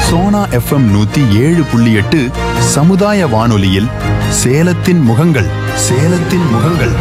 Sona FM நூத்தி ஏழு புள்ளி எட்டு சமுதாய வானொலியில் சேலத்தின் முகங்கள் சேலத்தின் முகங்கள்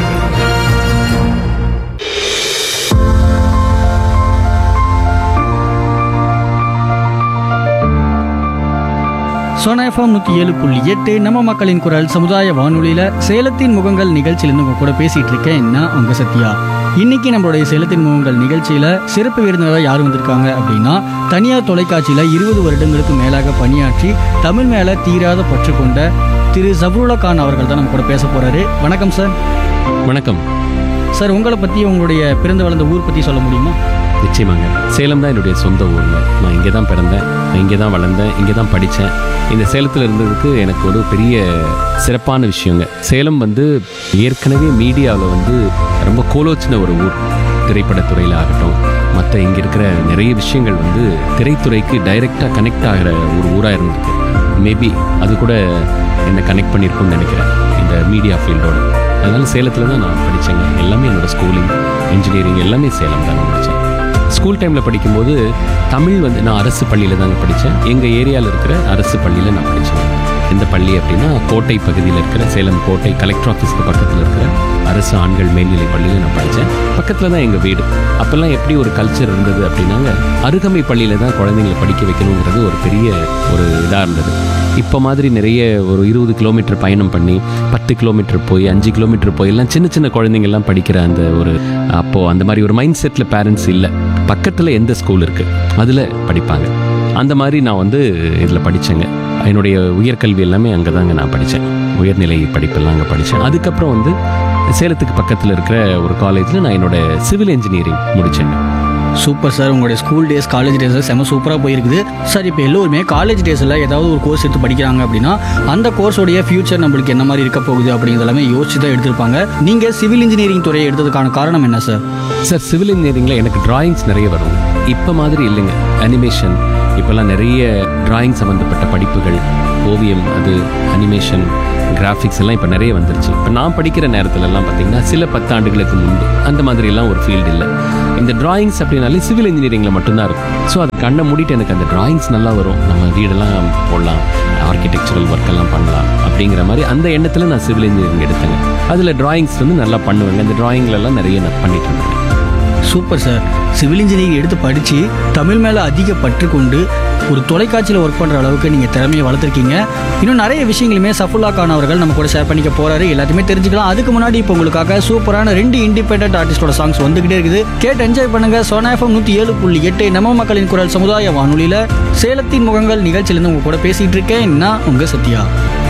சோனா எஃப்எம் நூற்றி ஏழு புள்ளி எட்டு நம்ம மக்களின் குரல் சமுதாய வானொலியில் சேலத்தின் முகங்கள் நிகழ்ச்சியிலேருந்து உங்க கூட பேசிட்டு இருக்கேன் நான் உங்க சத்யா இன்னைக்கு நம்மளுடைய சேலத்தின் முகங்கள் நிகழ்ச்சியில சிறப்பு விருந்தினராக யார் வந்திருக்காங்க அப்படின்னா தனியார் தொலைக்காட்சியில இருபது வருடங்களுக்கு மேலாக பணியாற்றி தமிழ் மேல தீராத பற்று கொண்ட திரு ஜபருல்லா கான் அவர்கள் தான் நம்ம கூட பேச போறாரு வணக்கம் சார் வணக்கம் சார் உங்களை பத்தி உங்களுடைய பிறந்து வளர்ந்த ஊர் பத்தி சொல்ல முடியுமா நிச்சயமாங்க சேலம் தான் என்னுடைய சொந்த ஊருங்க நான் இங்கே தான் பிறந்தேன் நான் இங்கே தான் வளர்ந்தேன் இங்கே தான் படித்தேன் இந்த சேலத்தில் இருந்ததுக்கு எனக்கு ஒரு பெரிய சிறப்பான விஷயங்க சேலம் வந்து ஏற்கனவே மீடியாவில் வந்து ரொம்ப கோலோச்சின ஒரு ஊர் திரைப்படத்துறையில் ஆகட்டும் மற்ற இங்கே இருக்கிற நிறைய விஷயங்கள் வந்து திரைத்துறைக்கு டைரெக்டாக கனெக்ட் ஆகிற ஒரு ஊராக இருந்திருக்கு மேபி அது கூட என்னை கனெக்ட் பண்ணியிருக்கும்னு நினைக்கிறேன் இந்த மீடியா ஃபீல்டோட அதனால சேலத்தில் தான் நான் படித்தேங்க எல்லாமே என்னோட ஸ்கூலிங் இன்ஜினியரிங் எல்லாமே சேலம் தான் முடித்தேன் ஸ்கூல் டைமில் படிக்கும்போது தமிழ் வந்து நான் அரசு பள்ளியில் தாங்க படித்தேன் எங்கள் ஏரியாவில் இருக்கிற அரசு பள்ளியில் நான் படித்தேன் எந்த பள்ளி அப்படின்னா கோட்டை பகுதியில் இருக்கிற சேலம் கோட்டை கலெக்டர் ஆஃபீஸ்க்கு பக்கத்தில் இருக்கிற அரசு ஆண்கள் மேல்நிலை பள்ளியில் நான் படித்தேன் பக்கத்தில் தான் எங்கள் வீடு அப்போல்லாம் எப்படி ஒரு கல்ச்சர் இருந்தது அப்படின்னாங்க அருகமை பள்ளியில் தான் குழந்தைங்களை படிக்க வைக்கணுங்கிறது ஒரு பெரிய ஒரு இதாக இருந்தது இப்போ மாதிரி நிறைய ஒரு இருபது கிலோமீட்டர் பயணம் பண்ணி பத்து கிலோமீட்டர் போய் அஞ்சு கிலோமீட்டர் போய் எல்லாம் சின்ன சின்ன குழந்தைங்கள்லாம் படிக்கிற அந்த ஒரு அப்போது அந்த மாதிரி ஒரு மைண்ட் செட்டில் பேரண்ட்ஸ் இல்லை பக்கத்தில் எந்த ஸ்கூல் இருக்குது அதில் படிப்பாங்க அந்த மாதிரி நான் வந்து இதில் படித்தேங்க என்னுடைய உயர்கல்வி எல்லாமே அங்கே தாங்க நான் படித்தேன் உயர்நிலை படிப்பெல்லாம் அங்கே படித்தேன் அதுக்கப்புறம் வந்து சேலத்துக்கு பக்கத்தில் இருக்கிற ஒரு காலேஜில் நான் என்னோட சிவில் இன்ஜினியரிங் முடித்தேங்க சூப்பர் சார் உங்களுடைய ஸ்கூல் டேஸ் காலேஜ் டேஸ் செம சூப்பராக போயிருக்குது சார் இப்போ எல்லோருமே காலேஜ் டேஸில் ஏதாவது ஒரு கோர்ஸ் எடுத்து படிக்கிறாங்க அப்படின்னா அந்த கோர்ஸோடைய ஃபியூச்சர் நம்மளுக்கு என்ன மாதிரி இருக்க போகுது அப்படிங்கிறது எல்லாமே யோசிச்சு தான் எடுத்திருப்பாங்க நீங்கள் சிவில் இன்ஜினியரிங் துறையை எடுத்ததுக்கான காரணம் என்ன சார் சார் சிவில் இன்ஜினியரிங்கில் எனக்கு டிராயிங்ஸ் நிறைய வரும் இப்போ மாதிரி இல்லைங்க அனிமேஷன் இப்போல்லாம் நிறைய டிராயிங் சம்மந்தப்பட்ட படிப்புகள் ஓவியம் அது அனிமேஷன் கிராஃபிக்ஸ் எல்லாம் இப்போ நிறைய வந்துருச்சு இப்போ நான் படிக்கிற நேரத்துலலாம் பார்த்தீங்கன்னா சில பத்தாண்டுகளுக்கு முன்பு அந்த மாதிரிலாம் ஒரு ஃபீல்டு இல்லை இந்த டிராயிங்ஸ் அப்படின்னாலே சிவில் இன்ஜினியரிங்கில் மட்டும்தான் இருக்கும் ஸோ அது கண்ணை மூடிட்டு எனக்கு அந்த டிராயிங்ஸ் நல்லா வரும் நம்ம வீடெல்லாம் போடலாம் ஆர்கிடெக்சரல் ஒர்க் எல்லாம் பண்ணலாம் அப்படிங்கிற மாதிரி அந்த எண்ணத்தில் நான் சிவில் இன்ஜினியரிங் எடுத்தேங்க அதில் டிராயிங்ஸ் வந்து நல்லா பண்ணுவேங்க அந்த டிராயிங்லலாம் நிறைய நான் பண்ணிட்டு இருந்தேன் சூப்பர் சார் சிவில் இன்ஜினியரிங் எடுத்து படித்து தமிழ் மேலே அதிக பற்று கொண்டு ஒரு தொலைக்காட்சியில் ஒர்க் பண்ணுற அளவுக்கு நீங்கள் திறமையை வளர்த்துருக்கீங்க இன்னும் நிறைய விஷயங்களுமே சஃபுல்லா கான் அவர்கள் நம்ம கூட ஷேர் பண்ணிக்க போறாரு எல்லாத்தையுமே தெரிஞ்சுக்கலாம் அதுக்கு முன்னாடி இப்போ உங்களுக்காக சூப்பரான ரெண்டு இண்டிபெண்டன்ட் ஆர்டிஸ்டோட சாங்ஸ் வந்துகிட்டே இருக்குது கேட்டு என்ஜாய் பண்ணுங்க சோனா எஃப்எம் நூற்றி ஏழு புள்ளி எட்டு நம்ம மக்களின் குரல் சமுதாய வானொலியில் சேலத்தின் முகங்கள் நிகழ்ச்சியிலேருந்து உங்க கூட பேசிட்டு இருக்கேன் நான் உங்க சத்யா